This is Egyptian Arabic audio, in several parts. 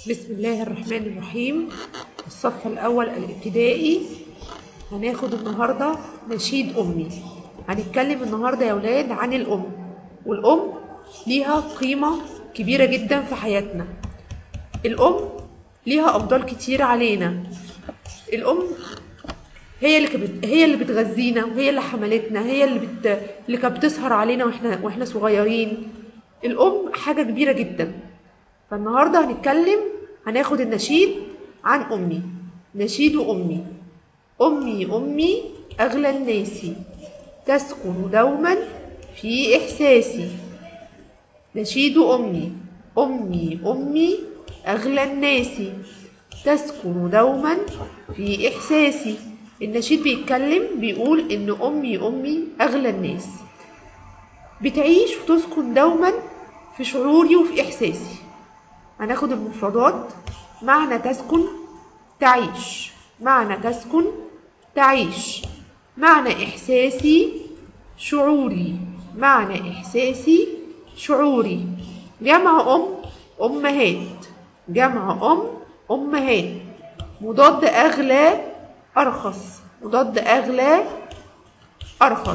بسم الله الرحمن الرحيم الصف الأول الابتدائي هناخد النهاردة نشيد أمي هنتكلم النهاردة يا ولاد عن الأم والأم ليها قيمة كبيرة جدا في حياتنا الأم ليها أفضال كتير علينا الأم هي اللي كبت... هي اللي بتغذينا وهي اللي حملتنا هي اللي بت... اللي كانت بتسهر علينا واحنا واحنا صغيرين الأم حاجة كبيرة جدا فالنهارده هنتكلم هناخد النشيد عن أمي نشيد أمي أمي أمي أغلى الناس تسكن دوما في إحساسي نشيد أمي أمي أمي أغلى الناس تسكن دوما في إحساسي النشيد بيتكلم بيقول إن أمي أمي أغلى الناس بتعيش وتسكن دوما في شعوري وفي إحساسي هناخد المفردات معنى تسكن تعيش معنى تسكن تعيش معنى إحساسي شعوري معنى إحساسي شعوري جمع أم أمهات جمع أم أمهات مضاد أغلى أرخص مضاد أغلى أرخص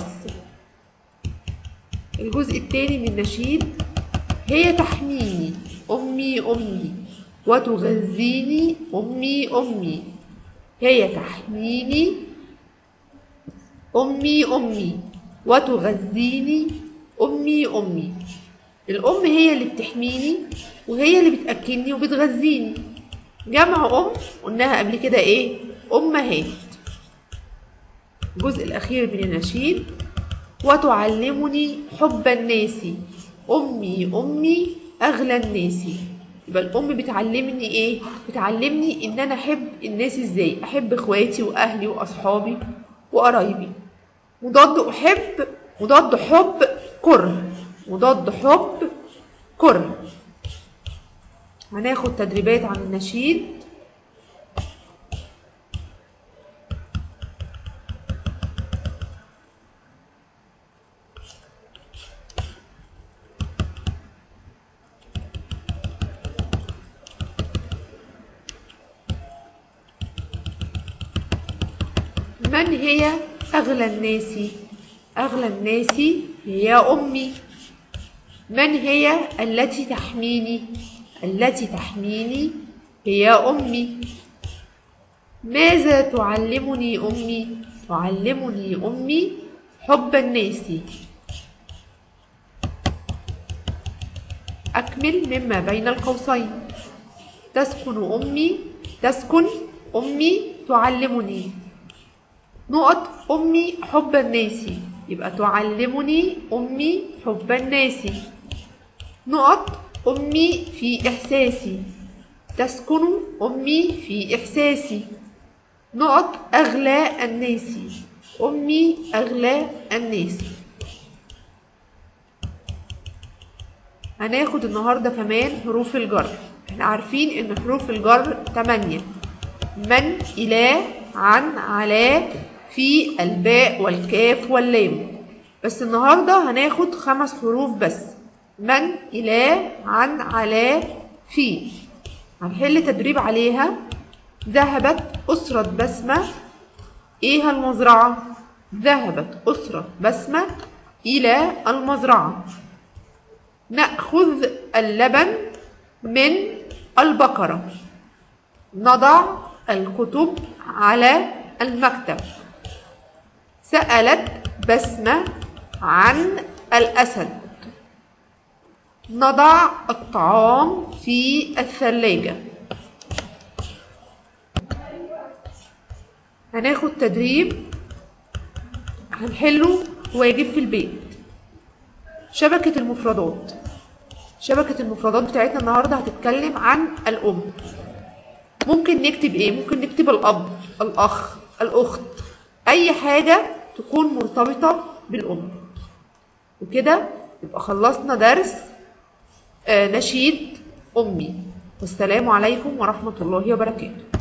الجزء الثاني من النشيد هي تحميني أمي أمي وتغذيني أمي أمي هي تحميني أمي أمي وتغذيني أمي أمي الأم هي اللي بتحميني وهي اللي بتأكلني وبتغذيني جمع أم قلناها قبل كده إيه أمهات الجزء الأخير من النشيد وتعلمني حب الناس أمي أمي أغلى الناس يبقى الأم بتعلمني إيه؟ بتعلمني إن أنا أحب الناس إزاي أحب إخواتي وأهلي وأصحابي وقرايبي مضاد أحب مضاد حب كره مضاد حب كره هناخد تدريبات عن النشيد من هي أغلى الناس أغلى الناس هي أمي من هي التي تحميني التي تحميني هي أمي ماذا تعلمني أمي تعلمني أمي حب الناس أكمل مما بين القوسين تسكن أمي تسكن أمي تعلمني نقط أمي حب الناس يبقى تعلمني أمي حب الناس نقط أمي في إحساسي تسكن أمي في إحساسي نقط أغلى الناس أمي أغلى الناس هناخد النهاردة كمان حروف الجر احنا عارفين ان حروف الجر تمانية من إلى عن على في الباء والكاف واللام بس النهارده هناخد خمس حروف بس من إلى عن على في هنحل تدريب عليها ذهبت أسرة بسمة إيه المزرعة ذهبت أسرة بسمة إلى المزرعة نأخذ اللبن من البقرة نضع الكتب على المكتب سألت بسمة عن الأسد نضع الطعام في الثلاجة هناخد تدريب هنحله واجب في البيت شبكة المفردات شبكة المفردات بتاعتنا النهاردة هتتكلم عن الأم ممكن نكتب ايه ممكن نكتب الأب الأخ الأخت أي حاجة تكون مرتبطة بالأم وكده يبقى خلصنا درس آه نشيد أمي والسلام عليكم ورحمة الله وبركاته